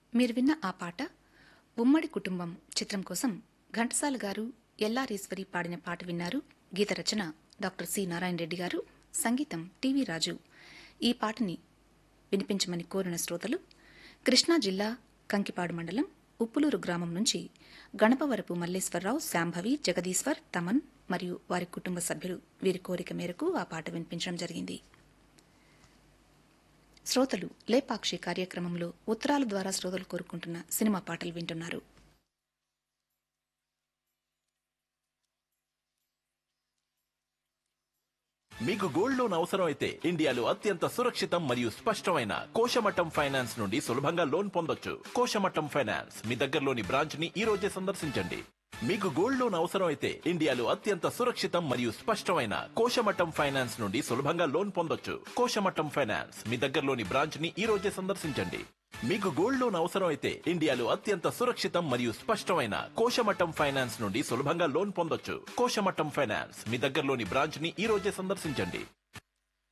మీరు విన్న ఆ పాట ఉమ్మడి కుటుంబం చిత్రం కోసం ఘంటసాల గారు ఎల్లారీశ్వరి పాడిన పాట విన్నారు గీత రచన డాక్టర్ సి నారాయణ రెడ్డి గారు సంగీతం టివి రాజు ఈ పాటని వినిపించమని కోరిన శ్రోతలు కృష్ణా జిల్లా కంకిపాడు మండలం ఉప్పులూరు గ్రామం నుంచి గణపవరపు మల్లేశ్వరరావు శాంభవి జగదీశ్వర్ తమన్ మరియు వారి కుటుంబ సభ్యులు వీరి కోరిక మేరకు ఆ పాట వినిపించడం జరిగింది శ్రోతలు లేపాక్షి కార్యక్రమంలో ఉత్తరాల ద్వారా శ్రోతలు కోరుకుంటున్న సినిమా పాటలు వింటున్నారు మీకు గోల్డ్ లోన్ అవసరం అయితే ఇండియాలో అత్యంత సురక్షితం మరియు స్పష్టమైన కోశమట్టం ఫైనాన్స్ నుండి సులభంగా లోన్ పొందొచ్చు కోశమట్టం ఫైనాన్స్ మీ దగ్గరలోని బ్రాంచ్ ని ఈ రోజే సందర్శించండి మీకు గోల్డ్ లోన్ అవసరం అయితే ఇండియాలో అత్యంత సురక్షితం మరియు స్పష్టమైన కోశమట్టం ఫైనాన్స్ నుండి సులభంగా లోన్ పొందొచ్చు కోశమట్టం ఫైనాన్స్ మీ దగ్గరలోని బ్రాంచ్ ని ఈ రోజే సందర్శించండి మీకు గోల్డ్ లోన్ అవసరం అయితే ఇండియాలో అత్యంత సురక్షితం మరియు స్పష్టమైన కోశమట్టం ఫైనాన్స్ నుండి సులభంగా లోన్ పొందొచ్చు కోశమట్టం ఫైనాన్స్ మీ దగ్గరలోని బ్రాంచ్ ని ఈ రోజే సందర్శించండి